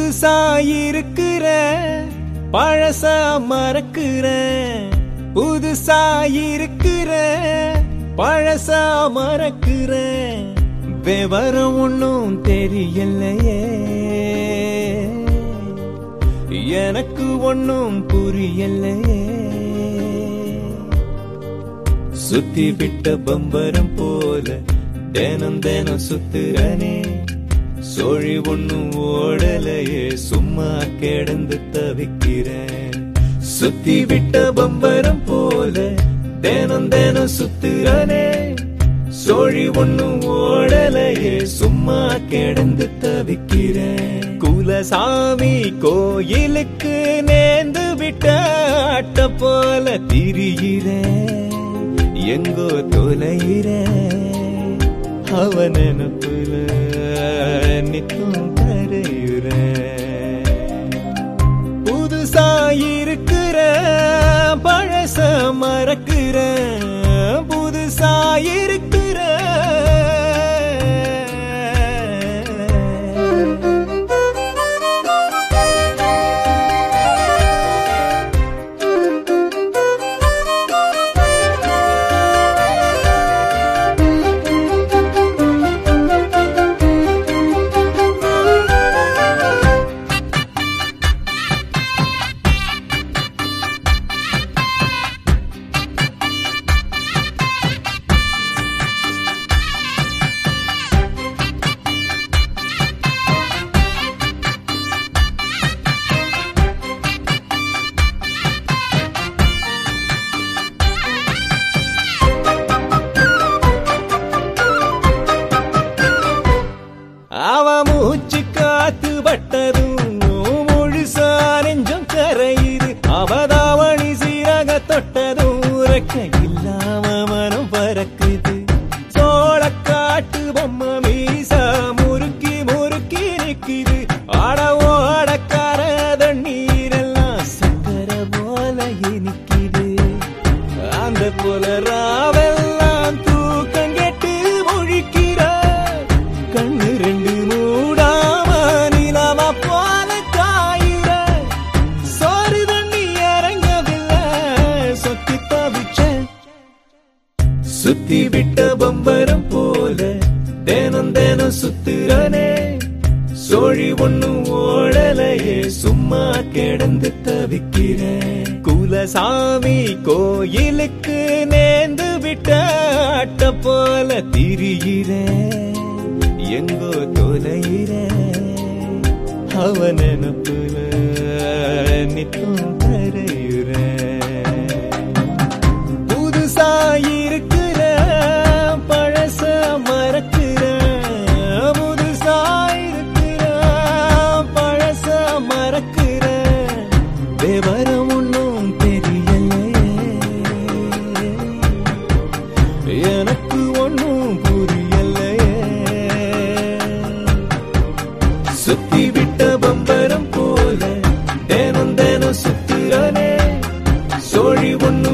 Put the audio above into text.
புதுசா இருக்கிற பழச மறக்கிற புதுசா இருக்கிற பழச மறக்கிற விவரம் ஒன்னும் தெரியலையே எனக்கு ஒன்னும் புரியலையே சுத்தி விட்ட பம்பரம் போல தினம் தினம் சுத்துறனே சோழி ஒண்ணும் ஓடலையே சும்மா கிடந்து தவிக்கிறேன் சுத்தி விட்ட பம்பரம் போல தினம் தினம் சுத்துறனே சோழி ஒண்ணும் ஓடலையே சும்மா கிடந்து தவிக்கிறேன் குலசாமி கோயிலுக்கு நேர்ந்து விட்ட அட்ட போல திரிகிறேன் எங்கோ தொலைகிறேன் அவன் நினப்புல நித்தம் கரையுறேன் புதுசா இருக்கிற பழச மறக்கிற புதுசா இருக்கிற அவ மூச்சு காத்து பட்டதும் முழுசா நெஞ்சம் கரையுது அவதாவணி சீரக தொட்டதும் உறக்க இல்லாம மனம் பறக்குது சோழ காட்டு பொம்மை மீசா முறுக்கி முறுக்கி நிக்குது ஆட ஓடக்கார தண்ணீரெல்லாம் சக்கர போல இனிக்குது அந்த போல ராவெல்லாம் தூக்கம் கெட்டு முழிக்கிறார் கண்ணு ரெண்டு மூடாம நிலவ போல காயிற சோறு தண்ணி இறங்கவில்லை சொத்தி தவிச்ச சுத்தி விட்ட பம்பரம் போல தினம் தினம் சுத்துறனே சோழி ஒண்ணும் ஓடலையே சும்மா கிடந்து தவிக்கிறேன் குலசாமி கோயிலுக்கு நேர்ந்து விட்ட அட்ட போல திரிகிறேன் எங்கோ தொலைகிறேன் அவன் நினப்புல நித்தம் கரையுறேன் புதுசா இருக்கிற பழச மறக்கிற புதுசா இருக்கிற பழச மறக்கிற விவரம் ஒன்னும் தெரியலையே எனக்கு ஒன்னும் புரியலையே சுத்தி விட்ட பம்பரம் போல தினம் தினம் சுத்துறனே சோழி ஒண்ணு